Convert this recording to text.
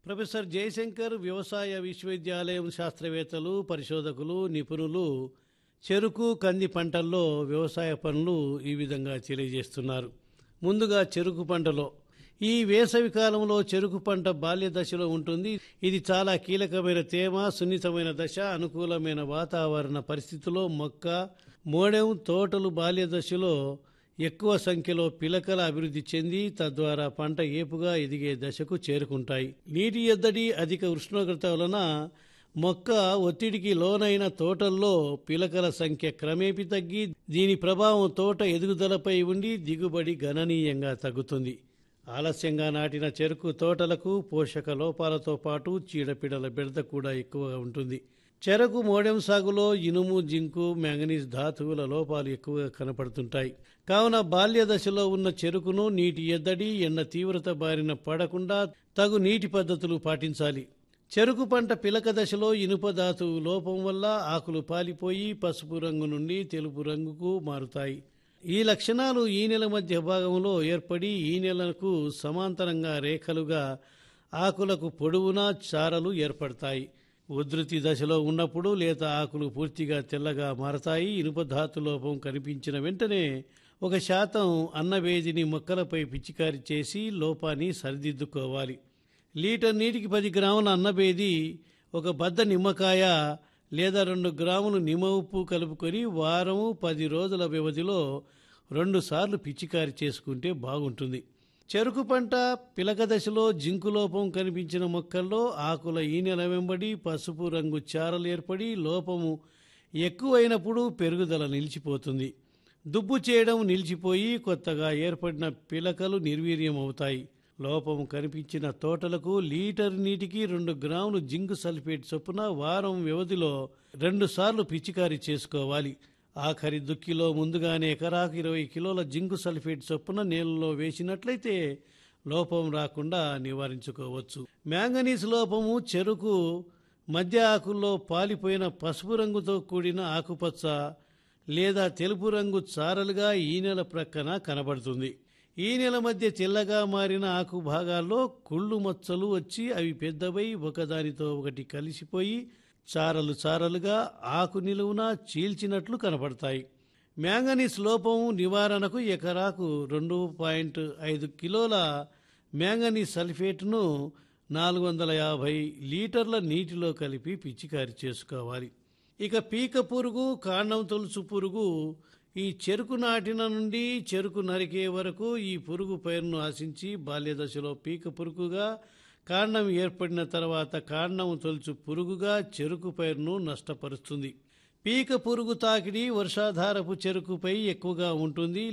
professor Jayashankar వ్యవసాయ విశ్వవిద్యాలయం శాస్త్రవేత్తలు పరిశోధకులు నిపుణులు చెరుకు కంది పంటల్లో వ్యవసాయ పనులు ఈ విధంగా తెలియజేస్తున్నారు ముందుగా చెరుకు పంటలో ఈ వేసవి కాలంలో చెరుకు పంట బాల్య దశలో ఉంటుంది ఇది చాలా కీలకమైన తేమ సున్నితమైన దశ అనుకూలమైన వాతావరణ పరిస్థితుల్లో మొక్క మోడెం తోటలు బాల్య దశలో ఎక్కువ సంఖ్యలో పిలకల అభివృద్ధి చెంది తద్వారా పంట ఏపుగా ఎదిగే దశకు చేరుకుంటాయి నీటి ఎద్దడి అధిక ఉష్ణోగ్రత వలన మొక్క ఒత్తిడికి లోనైన తోటల్లో పిలకల సంఖ్య క్రమేపీ తగ్గి దీని ప్రభావం తోట ఎదుగుదలపై ఉండి దిగుబడి గణనీయంగా తగ్గుతుంది ఆలస్యంగా నాటిన చెరుకు తోటలకు పోషక లోపాలతో పాటు చీడపీడల బెడద కూడా ఎక్కువగా ఉంటుంది చెరకు మోడెం సాగులో ఇనుము జింకు మ్యాంగనీస్ ధాతువుల లోపాలు ఎక్కువగా కనపడుతుంటాయి కావున బాల్య దశలో ఉన్న చెరుకును నీటి ఎద్దడి ఎండ తీవ్రత బారిన పడకుండా తగు నీటి పద్ధతులు పాటించాలి చెరుకు పంట పిలక దశలో ఇనుప ధాతువు లోపం వల్ల ఆకులు పాలిపోయి పసుపు రంగు నుండి తెలుపు రంగుకు మారుతాయి ఈ లక్షణాలు ఈ నెల మధ్య భాగంలో ఏర్పడి ఈ నెలకు సమాంతరంగా రేఖలుగా ఆకులకు పొడవునా చారలు ఏర్పడతాయి ఉధృతి దశలో ఉన్నప్పుడు లేత ఆకులు పూర్తిగా తెల్లగా మారతాయి ఇనుప ధాతు లోపం కనిపించిన వెంటనే ఒక శాతం అన్నవేదిని మొక్కలపై పిచికారి చేసి లోపాన్ని సరిదిద్దుకోవాలి లీటర్ నీటికి పది గ్రాముల అన్నబేది ఒక బద్ద నిమ్మకాయ లేదా రెండు గ్రాములు నిమ్మ ఉప్పు కలుపుకొని వారము పది రోజుల వ్యవధిలో రెండు సార్లు పిచికారి చేసుకుంటే బాగుంటుంది చెరుకు పంట పిలక దశలో జింకు లోపం కనిపించిన మొక్కల్లో ఆకుల ఈనెల వెంబడి పసుపు రంగు చారలు ఏర్పడి లోపము ఎక్కువైనప్పుడు పెరుగుదల నిలిచిపోతుంది దుబ్బు చేయడం నిలిచిపోయి కొత్తగా ఏర్పడిన పిలకలు నిర్వీర్యం అవుతాయి లోపం కనిపించిన తోటలకు లీటర్ నీటికి రెండు గ్రాములు జింక్ సల్ఫేట్ చొప్పున వారం వ్యవధిలో రెండు సార్లు పిచికారీ చేసుకోవాలి ఆఖరి దుక్కిలో ముందుగానే ఎకరాకు ఇరవై కిలోల జింకు సల్ఫేట్ చొప్పున నీళ్ళలో వేసినట్లయితే లోపం రాకుండా నివారించుకోవచ్చు మ్యాంగనీస్ లోపము చెరుకు మధ్య ఆకుల్లో పాలిపోయిన పసుపు రంగుతో కూడిన ఆకుపచ్చ లేదా తెలుపు రంగు చారలుగా ఈ నెల ప్రక్కన కనబడుతుంది ఈ నెల మధ్య తెల్లగా మారిన ఆకు భాగాల్లో కుళ్ళు మచ్చలు వచ్చి అవి పెద్దవై ఒకదానితో ఒకటి కలిసిపోయి చారలు చారలుగా ఆకు నిలువున చీల్చినట్లు కనపడతాయి మ్యాంగనీస్ లోపం నివారణకు ఎకరాకు రెండు పాయింట్ ఐదు కిలోల మ్యాంగనీస్ సల్ఫేట్ను నాలుగు వందల యాభై లీటర్ల నీటిలో కలిపి పిచికారి చేసుకోవాలి ఇక పీక పురుగు కాండం తొలుచు పురుగు ఈ చెరుకు నాటిన నుండి చెరుకు నరికే వరకు ఈ పురుగు పైరును ఆశించి బాల్యదశలో పీక పురుగుగా కాండం ఏర్పడిన తర్వాత కాండం తొలుచు పురుగుగా చెరుకు పైరును నష్టపరుస్తుంది పీక పురుగు తాకిడి వర్షాధారపు చెరుకుపై ఎక్కువగా ఉంటుంది